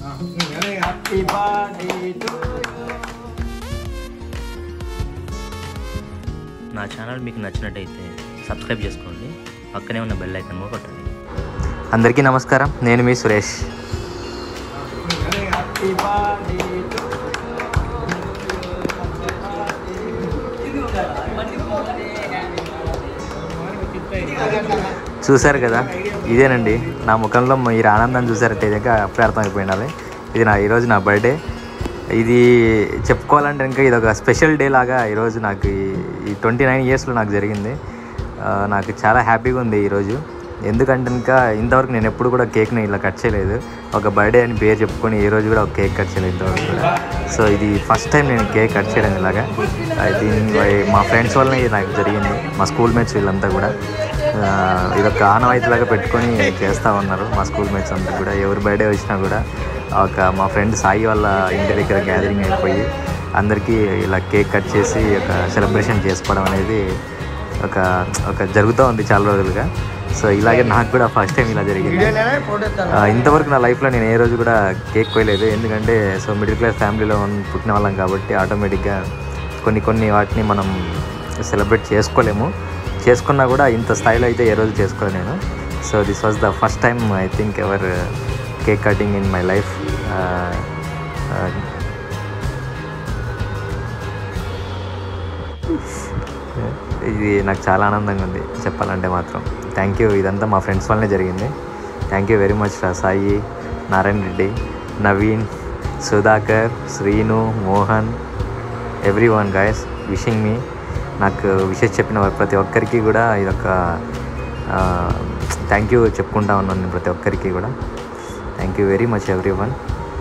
happy birthday to నా channel మీకు నచ్చినట్టయితే సబ్స్క్రైబ్ చేసుకోండి పక్కనే ఉన్న బెల్ ఐకన్ కూడా కొట్టండి అందరికీ నమస్కారం నేను మీ సురేష్ హ్యాపీ బర్త్డే టు చూశారు కదా ఇదేనండి నా ముఖంలో మీరు ఆనందం చూసారంటే ఇదే అప్పుడే అర్థమైపోయి ఉండాలి ఇది నా ఈరోజు నా బర్త్డే ఇది చెప్పుకోవాలంటే ఇంకా ఇది ఒక స్పెషల్ డే లాగా ఈరోజు నాకు ఈ- ఈ ట్వంటీ నైన్ ఇయర్స్లో నాకు జరిగింది ఆ, నాకు చాలా హ్యాపీగా ఉంది ఈరోజు ఎందుకంటే ఇంకా ఇంతవరకు నేను ఎప్పుడు కూడా కేక్ని ఇలా కట్ చేయలేదు ఒక బర్త్డే అని పేరు చెప్పుకొని ఈ రోజు కూడా ఒక కేక్ కట్ చేయలేదు ఇంతవరకు కూడా సో ఇది ఫస్ట్ టైం నేను కేక్ కట్ చేయడం ఇలాగా ఆ, దీని మా ఫ్రెండ్స్ వల్లనే ఇది నాకు జరిగింది మా స్కూల్ మేట్స్ వీళ్ళంతా కూడా ఆ, ఇదొక ఆనవాయితీలాగా పెట్టుకొని చేస్తూ ఉన్నారు మా స్కూల్ మేట్స్ అంతా కూడా ఎవరి బర్త్డే వచ్చినా కూడా ఒక మా ఫ్రెండ్ సాయి వాళ్ళ ఇంటి దగ్గర గ్యాదరింగ్ అయిపోయి అందరికీ ఇలా కేక్ కట్ చేసి ఒక సెలబ్రేషన్ చేసుకోవడం అనేది ఒక ఒక జరుగుతూ ఉంది చాలా రోజులుగా సో ఇలాగే నాకు కూడా ఫస్ట్ టైం ఇలా జరిగింది ఆ, ఇంతవరకు నా లైఫ్లో నేను ఏ రోజు కూడా కేక్ కోయలేదు ఎందుకంటే సో మిడిల్ క్లాస్ ఫ్యామిలీలో ఉన్న- పుట్టిన వాళ్ళం కాబట్టి ఆటోమేటిక్గా కొన్ని కొన్ని వాటిని మనం సెలబ్రేట్ చేసుకోలేము చేసుకున్నా కూడా ఇంత స్థాయిలో అయితే ఏ రోజు చేసుకోలేదు నేను so this was the first time I think ever cake cutting in my life ఇది నాకు చాలా ఆనందంగా ఉంది చెప్పాలంటే మాత్రం థ్యాంక్ యూ ఇదంతా మా ఫ్రెండ్స్ వల్లనే జరిగింది థ్యాంక్ యూ వెరీ మచ్ రా Sai Narayana Reddy Naveen Sudhakar Srinu Mohan everyone guys wishing me నాకు విషెస్ చెప్పిన ప్రతి ఒక్కరికి కూడా ఇదొక థ్యాంక్ యూ చెప్పుకుంటా ఉన్నాను నేను ప్రతి ఒక్కరికి కూడా thank you very much everyone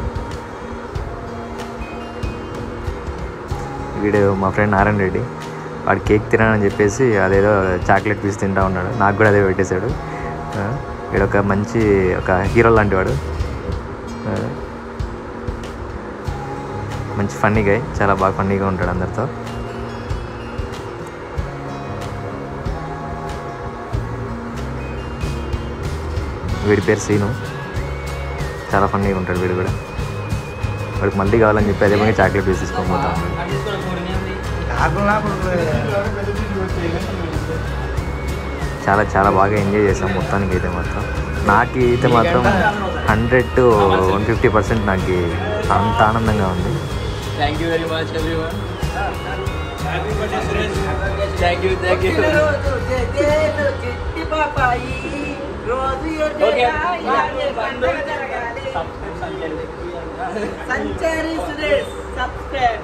వీడు మా ఫ్రెండ్ నారాయణ రెడ్డి వాడు కేక్ తినాలని చెప్పేసి అదేదో చాక్లెట్ పీస్ తింటా ఉన్నాడు నాకు కూడా అదే పెట్టేశాడు ఆ, వీడు ఒక మంచి ఒక హీరో లాంటి వాడు ఆ, మంచి ఫన్నీ గాయ్ చాలా బాగా ఫన్నీగా ఉంటాడు అందరితో వీడి పేరు సీను చాలా ఫన్నీగా ఉంటాడు వీడు కూడా వాడికి మళ్ళీ కావాలని చెప్పి అదే పని చాక్లెట్ పీస్ తీసుకొని పోతా ఉన్నాడు చాలా చాలా బాగా ఎంజాయ్ చేసాం మొత్తానికి అయితే మాత్రం నాకు అయితే మాత్రం hundred to one fifty percent నాకు అంత ఆనందంగా ఉంది thank you very much everyone thank you thank you Sanchari Suresh subscribe